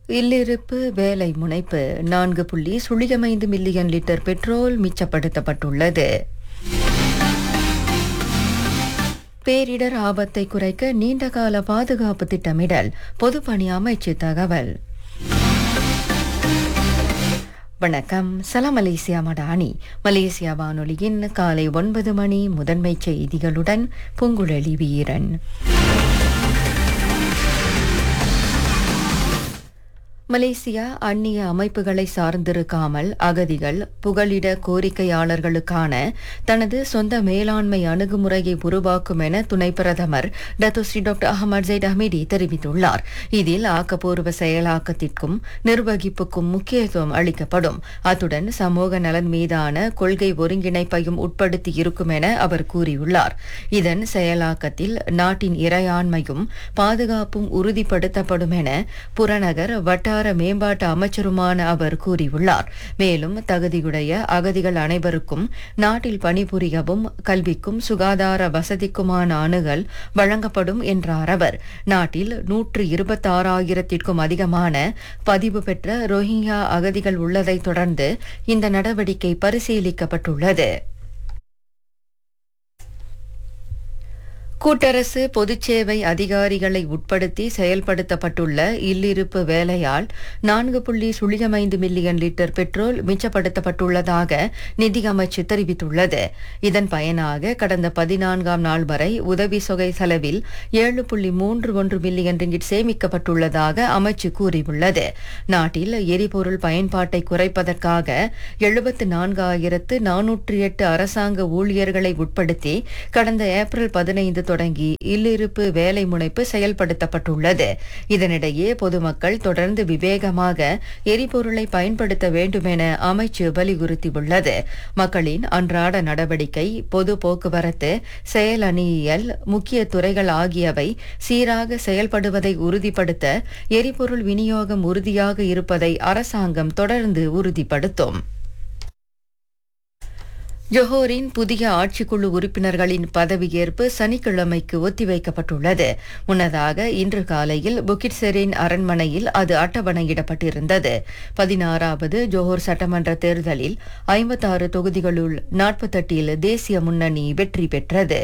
இல்லிருப்பு வேலை முனைப்பு நான்கு புள்ளி சுழியமைந்து மில்லியன் லிட்டர் பெட்ரோல் மிச்சப்படுத்தப்பட்டுள்ளது பேரிடர் ஆபத்தை குறைக்க நீண்டகால பாதுகாப்பு திட்டமிடல் பொதுப்பணி அமைச்சு தகவல் வணக்கம் சலாம் மலேசியா மடானி மலேசியா வானொலியின் காலை ஒன்பது மணி முதன்மை செய்திகளுடன் பூங்குழலி வீரன் மலேசியா அந்நிய அமைப்புகளை சார்ந்திருக்காமல் அகதிகள் புகலிட கோரிக்கையாளர்களுக்கான தனது சொந்த மேலாண்மை அணுகுமுறையை உருவாக்கும் என துணை பிரதமர் Dato Sri doctor Ahmad Zahid Hamidi தெரிவித்துள்ளார் இதில் ஆக்கப்பூர்வ செயலாக்கத்திற்கும் நிர்வகிப்புக்கும் முக்கியத்துவம் அளிக்கப்படும் அத்துடன் சமூக நலன் மீதான கொள்கை ஒருங்கிணைப்பையும் உட்படுத்தி இருக்கும் என அவர் கூறியுள்ளார் இதன் செயலாக்கத்தில் நாட்டின் இறையாண்மையும் பாதுகாப்பும் உறுதிப்படுத்தப்படும் என புறநகர் வட்டார மேம்பாட்டு அமைச்சருமான அவர் கூறியுள்ளார் மேலும் தகுதியுடைய அகதிகள் அனைவருக்கும் நாட்டில் பணிபுரியவும் கல்விக்கும் சுகாதார வசதிக்குமான அணுகல் வழங்கப்படும் என்றார் அவர் நாட்டில் நூற்று இருபத்தாறாயிரத்திற்கும் அதிகமான பதிவு பெற்ற ரோஹிங்யா அகதிகள் உள்ளதைத் தொடர்ந்து இந்த நடவடிக்கை பரிசீலிக்கப்பட்டுள்ளது கூட்டரசு பொதுச்சேவை அதிகாரிகளை உட்படுத்தி செயல்படுத்தப்பட்டுள்ள இல்லிருப்பு வேலையால் நான்கு புள்ளி சுழியமைந்து மில்லியன் லிட்டர் பெட்ரோல் மிச்சப்படுத்தப்பட்டுள்ளதாக நிதி அமைச்சு தெரிவித்துள்ளது இதன் பயனாக கடந்த பதினான்காம் நாள் வரை உதவி தொகை செலவில் ஏழு புள்ளி மூன்று ஒன்று மில்லியன் ரிங்கிட் சேமிக்கப்பட்டுள்ளதாக அமைச்சு கூறியுள்ளது நாட்டில் எரிபொருள் பயன்பாட்டை குறைப்பதற்காக எழுபத்து நான்காயிரத்து நானூற்றி எட்டு அரசாங்க ஊழியர்களை உட்படுத்தி கடந்த ஏப்ரல் பதினைந்து தொடங்கி இல்லிருப்பு வேலை முனைப்பு செயல்படுத்தப்பட்டுள்ளது இதனிடையே பொதுமக்கள் தொடர்ந்து விவேகமாக எரிபொருளை பயன்படுத்த வேண்டும் என அமைச்சு வலியுறுத்தியுள்ளது மக்களின் அன்றாட நடவடிக்கை பொது போக்குவரத்து செயலணியியல் முக்கிய துறைகள் ஆகியவை சீராக செயல்படுவதை உறுதிப்படுத்த எரிபொருள் விநியோகம் உறுதியாக இருப்பதை அரசாங்கம் தொடர்ந்து உறுதிப்படுத்தும் ஜொஹோரின் புதிய ஆட்சிக்குழு உறுப்பினர்களின் பதவியேற்பு சனிக்கிழமைக்கு ஒத்திவைக்கப்பட்டுள்ளது முன்னதாக இன்று காலையில் புக்கிட்செரின் அரண்மனையில் அது அட்டவணையிடப்பட்டிருந்தது பதினாறாவது ஜோஹர் சட்டமன்ற தேர்தலில் ஐம்பத்தாறு தொகுதிகளுள் நாற்பத்தெட்டில் தேசிய முன்னணி வெற்றி பெற்றது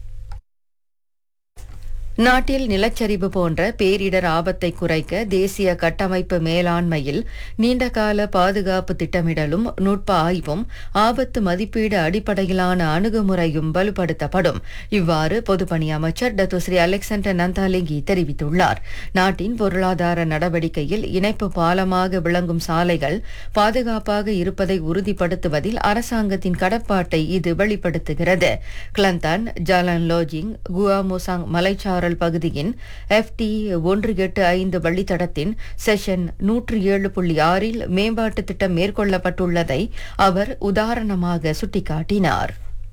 நாட்டில் நிலச்சரிவு போன்ற பேரிடர் ஆபத்தை குறைக்க தேசிய கட்டமைப்பு மேலாண்மையில் நீண்டகால பாதுகாப்பு திட்டமிடலும் நுட்ப ஆய்வும் ஆபத்து மதிப்பீடு அடிப்படையிலான அணுகுமுறையும் வலுப்படுத்தப்படும் இவ்வாறு பொதுப்பணி அமைச்சர் டத்துஸ்ரீ அலெக்சாண்டர் நந்தாலிங்கி தெரிவித்துள்ளார் நாட்டின் பொருளாதார நடவடிக்கையில் இணைப்பு பாலமாக விளங்கும் சாலைகள் பாதுகாப்பாக இருப்பதை உறுதிப்படுத்துவதில் அரசாங்கத்தின் கடப்பாட்டை இது வெளிப்படுத்துகிறது கிளந்தான் ஜாலன் லோஜிங் குவாமோசாங் மலைச்சாரல் பகுதியின் எஃப்டி ஒன்று எட்டு ஐந்து வழித்தடத்தின் செஷன் நூற்று ஏழு புள்ளி ஆறில் மேம்பாட்டு திட்டம் மேற்கொள்ளப்பட்டுள்ளதை அவர் உதாரணமாக சுட்டிக்காட்டினார்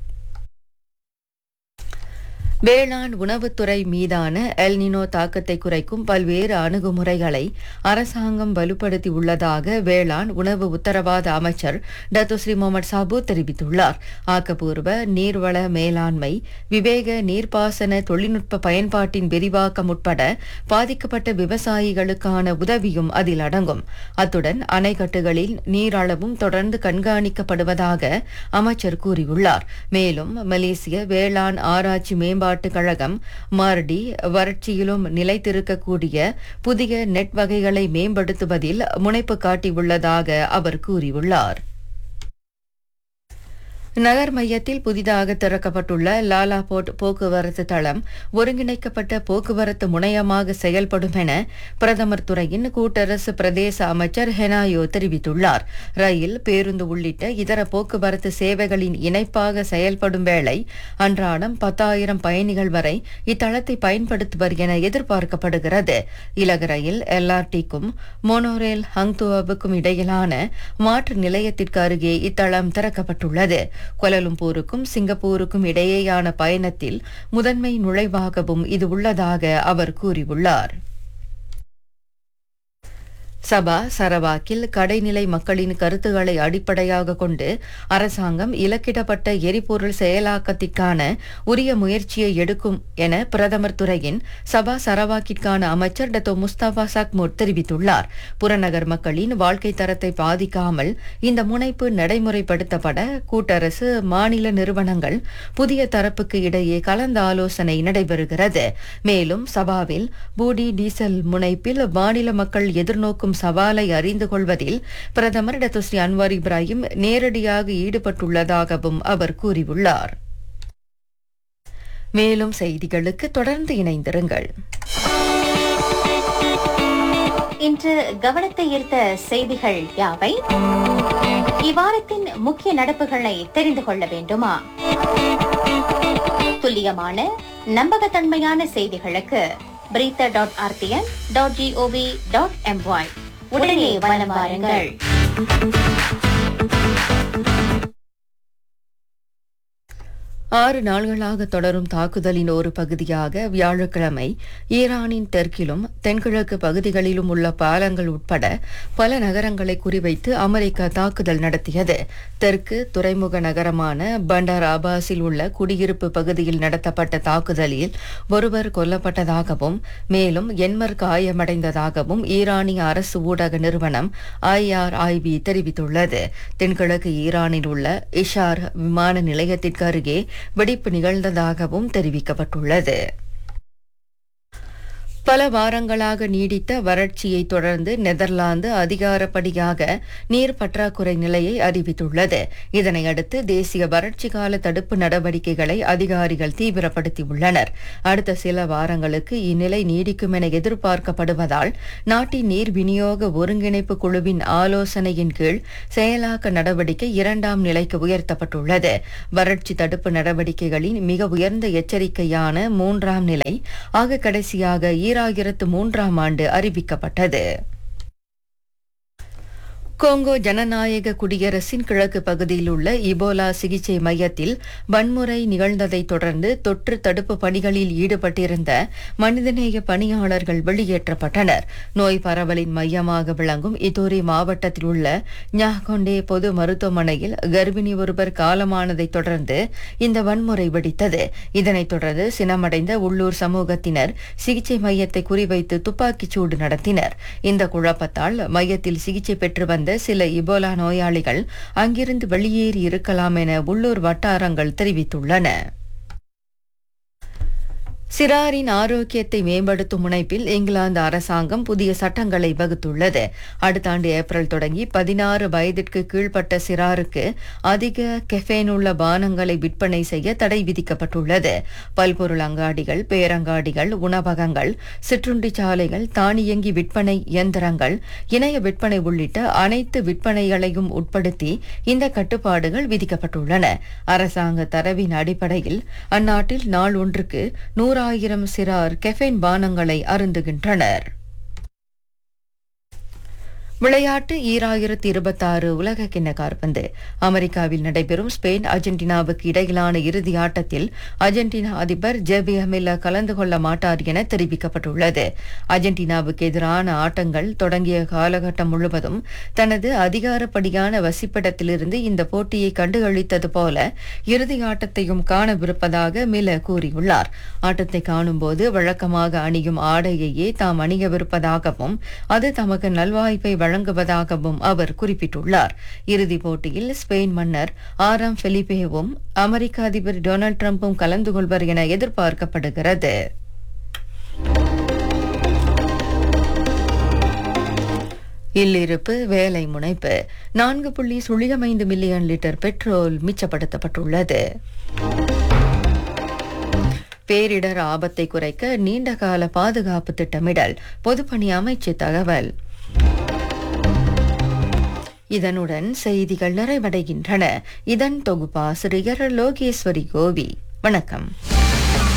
வேளாண் உணவுத்துறை மீதான எல்னினோ தாக்கத்தை குறைக்கும் பல்வேறு அணுகுமுறைகளை அரசாங்கம் வலுப்படுத்தி உள்ளதாக வேளாண் உணவு உத்தரவாத அமைச்சர் டத்துஸ்ரீ முகமது சாபு தெரிவித்துள்ளார் ஆக்கப்பூர்வ நீர்வள மேலாண்மை விவேக நீர்ப்பாசன தொழில்நுட்ப பயன்பாட்டின் விரிவாக்கம் உட்பட பாதிக்கப்பட்ட விவசாயிகளுக்கான உதவியும் அதில் அடங்கும் அத்துடன் அணைக்கட்டுகளில் நீரளவும் தொடர்ந்து கண்காணிக்கப்படுவதாக அமைச்சர் கூறியுள்ளார் மேலும் மலேசிய வேளாண் ஆராய்ச்சி மேம்பாட்டு மேம்பாட்டுக் கழகம் மார்டி வறட்சியிலும் நிலைத்திருக்கக்கூடிய புதிய நெட் வகைகளை மேம்படுத்துவதில் முனைப்பு காட்டியுள்ளதாக அவர் கூறியுள்ளார் நகர் மையத்தில் புதிதாக திறக்கப்பட்டுள்ள லாலா போர்ட் போக்குவரத்து தளம் ஒருங்கிணைக்கப்பட்ட போக்குவரத்து முனையமாக செயல்படும் என பிரதமர் துறையின் கூட்டரசு பிரதேச அமைச்சர் ஹெனாயோ தெரிவித்துள்ளார் ரயில் பேருந்து உள்ளிட்ட இதர போக்குவரத்து சேவைகளின் இணைப்பாக செயல்படும் வேளை அன்றாடம் பத்தாயிரம் பயணிகள் வரை இத்தளத்தை பயன்படுத்துவர் என எதிர்பார்க்கப்படுகிறது இலகு ரயில் எல்ஆர்டிக்கும் மோனோரேல் ஹங்துவாவுக்கும் இடையிலான மாற்று நிலையத்திற்கு அருகே இத்தளம் திறக்கப்பட்டுள்ளது கொலலும்பூருக்கும் சிங்கப்பூருக்கும் இடையேயான பயணத்தில் முதன்மை நுழைவாகவும் இது உள்ளதாக அவர் கூறியுள்ளார் சபா சரவாக்கில் கடைநிலை மக்களின் கருத்துக்களை அடிப்படையாக கொண்டு அரசாங்கம் இலக்கிடப்பட்ட எரிபொருள் செயலாக்கத்திற்கான உரிய முயற்சியை எடுக்கும் என பிரதமர் துறையின் சபா சரவாக்கிற்கான அமைச்சர் டத்தோ முஸ்தபா சக்மூர் தெரிவித்துள்ளார் புறநகர் மக்களின் வாழ்க்கை தரத்தை பாதிக்காமல் இந்த முனைப்பு நடைமுறைப்படுத்தப்பட கூட்டரசு மாநில நிறுவனங்கள் புதிய தரப்புக்கு இடையே கலந்த ஆலோசனை நடைபெறுகிறது மேலும் சபாவில் பூடி டீசல் முனைப்பில் மாநில மக்கள் எதிர்நோக்கும் சவாலை அறிந்து கொள்வதில் பிரதமர் டத்துஸ்ரீ அன்வார் இப்ராஹிம் நேரடியாக ஈடுபட்டுள்ளதாகவும் அவர் கூறியுள்ளார் மேலும் செய்திகளுக்கு தொடர்ந்து இணைந்திருங்கள் இன்று கவனத்தை ஈர்த்த செய்திகள் யாவை இவ்வாரத்தின் முக்கிய நடப்புகளை தெரிந்து கொள்ள வேண்டுமா துல்லியமான நம்பகத்தன்மையான செய்திகளுக்கு பிரீத்த dot RTN dot GOV dot MY உடனே வலம் வாருங்கள் ஆறு நாள்களாக தொடரும் தாக்குதலின் ஒரு பகுதியாக வியாழக்கிழமை ஈரானின் தெற்கிலும் தென்கிழக்கு பகுதிகளிலும் உள்ள பாலங்கள் உட்பட பல நகரங்களை குறிவைத்து அமெரிக்கா தாக்குதல் நடத்தியது தெற்கு துறைமுக நகரமான பண்டார் அபாஸில் உள்ள குடியிருப்பு பகுதியில் நடத்தப்பட்ட தாக்குதலில் ஒருவர் கொல்லப்பட்டதாகவும் மேலும் எண்மர் காயமடைந்ததாகவும் ஈரானிய அரசு ஊடக நிறுவனம் ஐஆர்ஐபி தெரிவித்துள்ளது தென்கிழக்கு ஈரானில் உள்ள இஷார் விமான நிலையத்திற்கு அருகே வெடிப்பு நிகழ்ந்ததாகவும் தெரிவிக்கப்பட்டுள்ளது பல வாரங்களாக நீடித்த வறட்சியை தொடர்ந்து நெதர்லாந்து அதிகாரப்படியாக நீர் பற்றாக்குறை நிலையை அறிவித்துள்ளது இதனையடுத்து தேசிய வறட்சி கால தடுப்பு நடவடிக்கைகளை அதிகாரிகள் தீவிரப்படுத்தியுள்ளனர் அடுத்த சில வாரங்களுக்கு இந்நிலை நீடிக்கும் என எதிர்பார்க்கப்படுவதால் நாட்டின் நீர் விநியோக ஒருங்கிணைப்பு குழுவின் ஆலோசனையின் கீழ் செயலாக்க நடவடிக்கை இரண்டாம் நிலைக்கு உயர்த்தப்பட்டுள்ளது வறட்சி தடுப்பு நடவடிக்கைகளின் மிக உயர்ந்த எச்சரிக்கையான மூன்றாம் நிலை ஆக கடைசியாக ஈராயிரத்து மூன்றாம் ஆண்டு அறிவிக்கப்பட்டது கோங்கோ ஜனநாயக குடியரசின் கிழக்கு பகுதியில் உள்ள இபோலா சிகிச்சை மையத்தில் வன்முறை நிகழ்ந்ததை தொடர்ந்து தொற்று தடுப்பு பணிகளில் ஈடுபட்டிருந்த மனிதநேய பணியாளர்கள் வெளியேற்றப்பட்டனர் நோய் பரவலின் மையமாக விளங்கும் இதோரி மாவட்டத்தில் உள்ள ஞாகொண்டே பொது மருத்துவமனையில் கர்ப்பிணி ஒருவர் காலமானதை தொடர்ந்து இந்த வன்முறை வெடித்தது இதனைத் தொடர்ந்து சினமடைந்த உள்ளூர் சமூகத்தினர் சிகிச்சை மையத்தை குறிவைத்து துப்பாக்கிச் சூடு நடத்தினர் இந்த குழப்பத்தால் மையத்தில் சிகிச்சை பெற்று வந்த சில இபோலா நோயாளிகள் அங்கிருந்து வெளியேறி இருக்கலாம் என உள்ளூர் வட்டாரங்கள் தெரிவித்துள்ளன சிறாரின் ஆரோக்கியத்தை மேம்படுத்தும் முனைப்பில் இங்கிலாந்து அரசாங்கம் புதிய சட்டங்களை வகுத்துள்ளது அடுத்த ஆண்டு ஏப்ரல் தொடங்கி பதினாறு வயதிற்கு கீழ்ப்பட்ட சிறாருக்கு அதிக கெஃபேன் உள்ள பானங்களை விற்பனை செய்ய தடை விதிக்கப்பட்டுள்ளது பல்பொருள் அங்காடிகள் பேரங்காடிகள் உணவகங்கள் சிற்றுண்டி சாலைகள் தானியங்கி விற்பனை இயந்திரங்கள் இணைய விற்பனை உள்ளிட்ட அனைத்து விற்பனைகளையும் உட்படுத்தி இந்த கட்டுப்பாடுகள் விதிக்கப்பட்டுள்ளன அரசாங்க தரவின் அடிப்படையில் அந்நாட்டில் நாள் ஒன்றுக்கு நூறாயிரம் சிறார் கெஃபைன் பானங்களை அருந்துகின்றனர் விளையாட்டு ஈராயிரத்தி இருபத்தாறு உலக கிண்ண காற்பந்து அமெரிக்காவில் நடைபெறும் ஸ்பெயின் அர்ஜென்டினாவுக்கு இடையிலான இறுதி ஆட்டத்தில் அர்ஜென்டினா அதிபர் ஜெபி அமில்லா கலந்து கொள்ள மாட்டார் என தெரிவிக்கப்பட்டுள்ளது அர்ஜென்டினாவுக்கு எதிரான ஆட்டங்கள் தொடங்கிய காலகட்டம் முழுவதும் தனது அதிகாரப்படியான வசிப்பிடத்திலிருந்து இந்த போட்டியை கண்டுகளித்தது போல இறுதி ஆட்டத்தையும் காணவிருப்பதாக மில கூறியுள்ளார் ஆட்டத்தை காணும்போது வழக்கமாக அணியும் ஆடையையே தாம் அணியவிருப்பதாகவும் அது தமக்கு நல்வாய்ப்பை வழங்குவதாகவும் அவர் குறிப்பிட்டுள்ளார் இறுதிப் போட்டியில் ஸ்பெயின் மன்னர் ஆறாம் பெலிபேவும் அமெரிக்க அதிபர் டொனால்ட் ட்ரம்பும் கலந்து கொள்வர் என எதிர்பார்க்கப்படுகிறது இல்லிருப்பு வேலை முனைப்பு நான்கு புள்ளி சுழியம் ஐந்து மில்லியன் லிட்டர் பெட்ரோல் மிச்சப்படுத்தப்பட்டுள்ளது பேரிடர் ஆபத்தை குறைக்க நீண்டகால பாதுகாப்பு திட்டமிடல் பொதுப்பணி அமைச்சு தகவல் இதனுடன் செய்திகள் நிறைவடைகின்றன இதன் தொகுப்பாசிரியர் லோகேஸ்வரி கோவி வணக்கம்